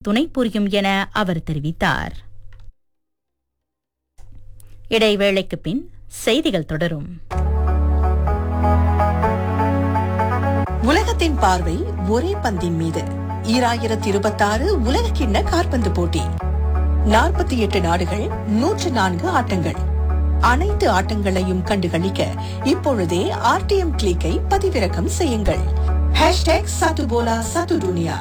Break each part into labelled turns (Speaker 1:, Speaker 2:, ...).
Speaker 1: துணை புரியும் என அவர் தெரிவித்தார் இடைவேளைக்கு பின் செய்திகள் தொடரும்
Speaker 2: உலகத்தின் பார்வை ஒரே பந்தின் மீது ஈராயிரத்தி இருபத்தாறு உலக கிண்ண காற்பந்து போட்டி நாற்பத்தி எட்டு நாடுகள் நூற்று நான்கு ஆட்டங்கள் அனைத்து ஆட்டங்களையும் கண்டுகளிக்க இப்பொழுதே ஆர்டிஎம் கிளிக்கை பதிவிறக்கம் செய்யுங்கள் ஹேஷ்டேக் சத்துபோலா சத்து துனியா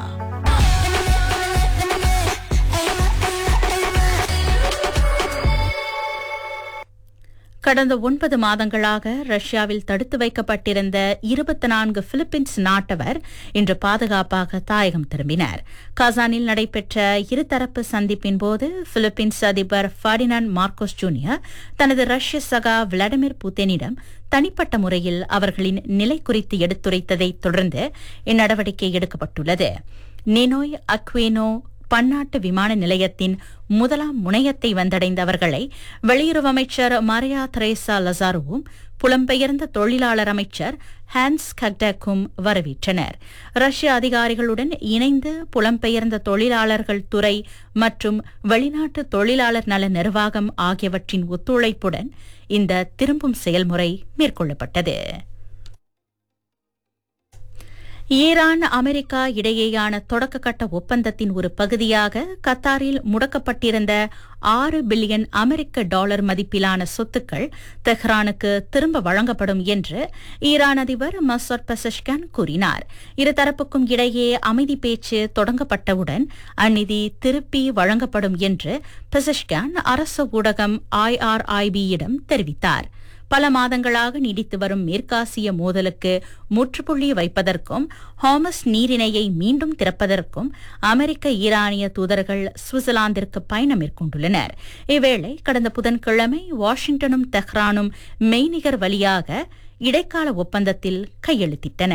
Speaker 1: கடந்த ஒன்பது மாதங்களாக ரஷ்யாவில் தடுத்து வைக்கப்பட்டிருந்த இருபத்தி நான்கு பிலிப்பீன்ஸ் நாட்டவர் இன்று பாதுகாப்பாக தாயகம் திரும்பினர் கசானில் நடைபெற்ற இருதரப்பு சந்திப்பின் போது பிலிப்பீன்ஸ் அதிபர் ஃபர்டினாண்ட் மார்க்கோஸ் ஜூனியர் தனது ரஷ்ய சகா விளாடிமிர் புதினிடம் தனிப்பட்ட முறையில் அவர்களின் நிலை குறித்து எடுத்துரைத்ததைத் தொடர்ந்து இந்நடவடிக்கை எடுக்கப்பட்டுள்ளது நினோய் அக்வேனோ பன்னாட்டு விமான நிலையத்தின் முதலாம் முனையத்தை வந்தடைந்த அவர்களை வெளியுறவு அமைச்சர் மரியா தெரேசா லசாருவும் புலம்பெயர்ந்த தொழிலாளர் அமைச்சர் ஹான்ஸ் கக்டக்கும் வரவேற்றனர் ரஷ்ய அதிகாரிகளுடன் இணைந்து புலம்பெயர்ந்த தொழிலாளர்கள் துறை மற்றும் வெளிநாட்டு தொழிலாளர் நல நிர்வாகம் ஆகியவற்றின் ஒத்துழைப்புடன் இந்த திரும்பும் செயல்முறை மேற்கொள்ளப்பட்டது ஈரான் அமெரிக்கா இடையேயான தொடக்கக்கட்ட ஒப்பந்தத்தின் ஒரு பகுதியாக கத்தாரில் முடக்கப்பட்டிருந்த ஆறு பில்லியன் அமெரிக்க டாலர் மதிப்பிலான சொத்துக்கள் தெஹ்ரானுக்கு திரும்ப வழங்கப்படும் என்று ஈரான் அதிபர் மசோட் பெசஷ்கான் கூறினார் இருதரப்புக்கும் இடையே அமைதி பேச்சு தொடங்கப்பட்டவுடன் அந்நிதி திருப்பி வழங்கப்படும் என்று பெசஷ்கான் அரசு ஊடகம் ஐஆர்ஐபியிடம் தெரிவித்தார் பல மாதங்களாக நீடித்து வரும் மேற்காசிய மோதலுக்கு முற்றுப்புள்ளி வைப்பதற்கும் ஹாமஸ் நீரிணையை மீண்டும் திறப்பதற்கும் அமெரிக்க ஈரானிய தூதர்கள் சுவிட்சர்லாந்திற்கு பயணம் மேற்கொண்டுள்ளனர் இவ்வேளை கடந்த புதன்கிழமை வாஷிங்டனும் தெஹ்ரானும் மெய்நிகர் வழியாக இடைக்கால ஒப்பந்தத்தில் கையெழுத்திட்டன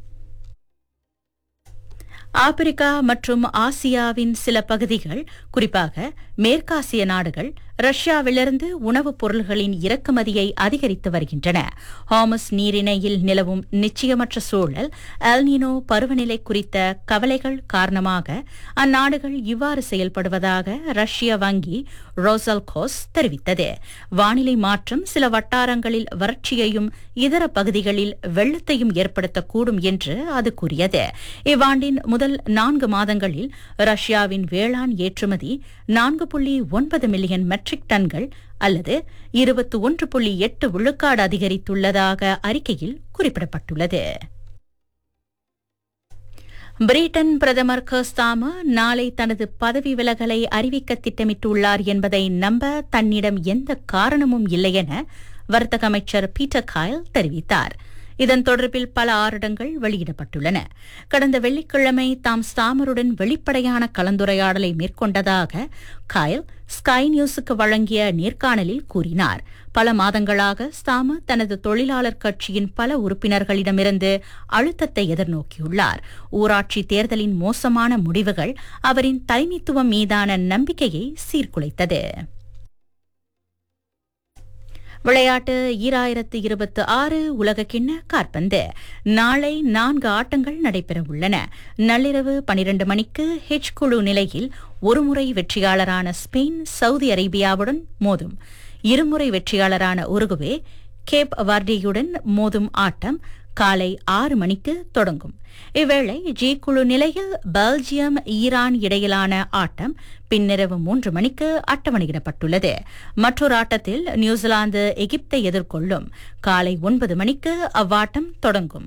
Speaker 1: ஆப்பிரிக்கா மற்றும் ஆசியாவின் சில பகுதிகள் குறிப்பாக மேற்காசிய நாடுகள் ரஷ்யாவிலிருந்து உணவுப் பொருள்களின் இறக்குமதியை அதிகரித்து வருகின்றன ஹாமஸ் நீரிணையில் நிலவும் நிச்சயமற்ற சூழல் அல்னினோ பருவநிலை குறித்த கவலைகள் காரணமாக அந்நாடுகள் இவ்வாறு செயல்படுவதாக ரஷ்ய வங்கி ரோசல்கோஸ் தெரிவித்தது வானிலை மாற்றம் சில வட்டாரங்களில் வறட்சியையும் இதர பகுதிகளில் வெள்ளத்தையும் ஏற்படுத்தக்கூடும் என்று அது கூறியது இவ்வாண்டின் முதல் நான்கு மாதங்களில் ரஷ்யாவின் வேளாண் ஏற்றுமதி நான்கு புள்ளி ஒன்பது மில்லியன் மெட்ரிக் டன்கள் அல்லது இருபத்தி ஒன்று புள்ளி எட்டு விழுக்காடு அதிகரித்துள்ளதாக அறிக்கையில் குறிப்பிடப்பட்டுள்ளது பிரிட்டன் பிரதமர் கர்ஸ்தாம நாளை தனது பதவி விலகலை அறிவிக்க திட்டமிட்டுள்ளார் என்பதை நம்ப தன்னிடம் எந்த காரணமும் இல்லை என வர்த்தக அமைச்சர் பீட்டர் காயல் தெரிவித்தார் இதன் தொடர்பில் பல ஆருடங்கள் வெளியிடப்பட்டுள்ளன கடந்த வெள்ளிக்கிழமை தாம் ஸ்தாமருடன் வெளிப்படையான கலந்துரையாடலை மேற்கொண்டதாக காயல் ஸ்கை நியூஸுக்கு வழங்கிய நேர்காணலில் கூறினார் பல மாதங்களாக ஸ்தாமர் தனது தொழிலாளர் கட்சியின் பல உறுப்பினர்களிடமிருந்து அழுத்தத்தை எதிர்நோக்கியுள்ளார் ஊராட்சி தேர்தலின் மோசமான முடிவுகள் அவரின் தலைமைத்துவம் மீதான நம்பிக்கையை சீர்குலைத்தது விளையாட்டு ஈராயிரத்து இருபத்தி ஆறு உலகக்கிண்ண காற்பந்து நாளை நான்கு ஆட்டங்கள் நடைபெற உள்ளன நள்ளிரவு பனிரண்டு மணிக்கு ஹெச் குழு நிலையில் ஒருமுறை வெற்றியாளரான ஸ்பெயின் சவுதி அரேபியாவுடன் மோதும் இருமுறை வெற்றியாளரான உருகுவே கேப் வார்டியுடன் மோதும் ஆட்டம் காலை ஆறு மணிக்கு தொடங்கும் இவ்வேளை ஜி குழு நிலையில் பெல்ஜியம் ஈரான் இடையிலான ஆட்டம் பின்னிரவு மூன்று மணிக்கு அட்டவணையிடப்பட்டுள்ளது மற்றொரு ஆட்டத்தில் நியூசிலாந்து எகிப்தை எதிர்கொள்ளும் காலை ஒன்பது மணிக்கு அவ்வாட்டம் தொடங்கும்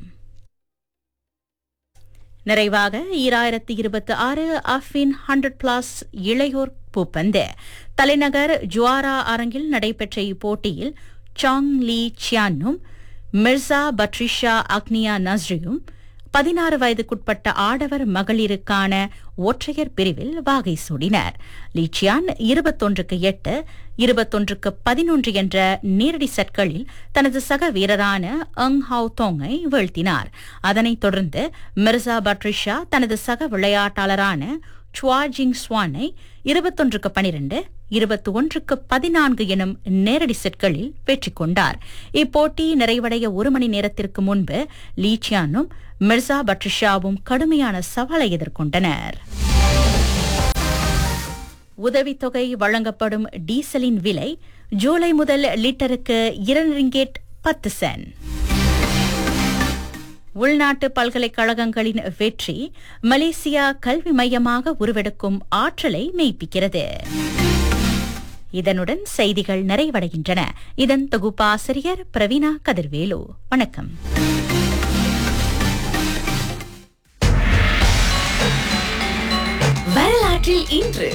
Speaker 1: நிறைவாக ஈராயிரத்தி இருபத்தி ஆறு அஃபின் ஹண்ட்ரட் பிளஸ் இளையோர் பூப்பந்து தலைநகர் ஜுவாரா அரங்கில் நடைபெற்ற இப்போட்டியில் சாங் லீ சியானும் மிர்சா பட்ரிஷா அக்னியா நஸ்ரியும் பதினாறு வயதுக்குட்பட்ட ஆடவர் மகளிருக்கான ஒற்றையர் பிரிவில் வாகை சூடினர் லீச்சியான் இருபத்தொன்றுக்கு எட்டு இருபத்தொன்றுக்கு பதினொன்று என்ற நேரடி செட்களில் தனது சக வீரரான அங் ஹாவ் தோங்கை வீழ்த்தினார் அதனைத் தொடர்ந்து மிர்சா பட்ரிஷா தனது சக விளையாட்டாளரான சுவா ஜிங் ஸ்வானை இருபத்தொன்றுக்கு பனிரெண்டு இருபத்தி ஒன்றுக்கு பதினான்கு எனும் நேரடி செட்களில் வெற்றி கொண்டார் இப்போட்டி நிறைவடைய ஒரு மணி நேரத்திற்கு முன்பு லீச்சியானும் மிர்சா பட்ரிஷாவும் கடுமையான சவாலை எதிர்கொண்டனர் உதவித்தொகை வழங்கப்படும் டீசலின் விலை ஜூலை முதல் லிட்டருக்கு இரண்டு ரிங்கேட் பத்து சென்ட் உள்நாட்டு பல்கலைக்கழகங்களின் வெற்றி மலேசியா கல்வி மையமாக உருவெடுக்கும் ஆற்றலை மெய்ப்பிக்கிறது இதனுடன் செய்திகள் நிறைவடைகின்றன இதன் தொகுப்பாசிரியர் பிரவீனா கதிர்வேலு வணக்கம்
Speaker 3: வரலாற்றில் இன்று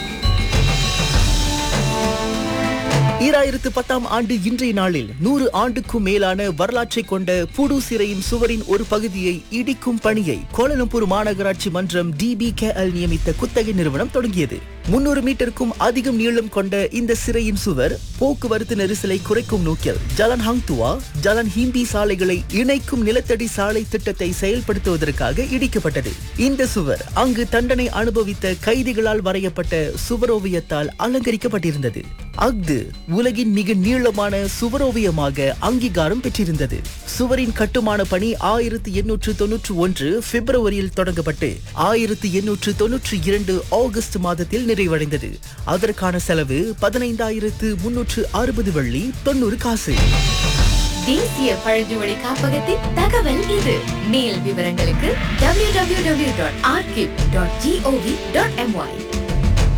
Speaker 4: ஈராயிரத்து பத்தாம் ஆண்டு இன்றைய நாளில் நூறு ஆண்டுக்கும் மேலான வரலாற்றை கொண்ட புடு சிறையின் சுவரின் ஒரு பகுதியை இடிக்கும் பணியை கோலலம்பூர் மாநகராட்சி மன்றம் டிபிகேஎல் நியமித்த குத்தகை நிறுவனம் தொடங்கியது முன்னூறு மீட்டருக்கும் அதிகம் நீளம் கொண்ட இந்த சிறையின் சுவர் போக்குவரத்து நெரிசலை குறைக்கும் நோக்கில் ஜலன் ஹங்துவா ஜலன் ஹிம்பி சாலைகளை இணைக்கும் நிலத்தடி சாலை திட்டத்தை செயல்படுத்துவதற்காக இடிக்கப்பட்டது இந்த சுவர் அங்கு தண்டனை அனுபவித்த கைதிகளால் வரையப்பட்ட சுவரோவியத்தால் அலங்கரிக்கப்பட்டிருந்தது அஃது உலகின் மிக நீளமான சுவரோவியமாக அங்கீகாரம் பெற்றிருந்தது சுவரின் கட்டுமான பணி ஆயிரத்தி எண்ணூற்று தொன்னூற்று ஒன்று பிப்ரவரியில் தொடங்கப்பட்டு ஆயிரத்தி எண்ணூற்று தொன்னூற்றி இரண்டு ஆகஸ்ட் மாதத்தில் நிறைவடைந்தது அதற்கான செலவு பதினைந்தாயிரத்து முன்னூற்று அறுபது வெள்ளி தொண்ணூறு காசு
Speaker 3: தேசிய பழங்குடி காப்பகத்தின் தகவல் இது மேல் விவரங்களுக்கு www.archive.gov.my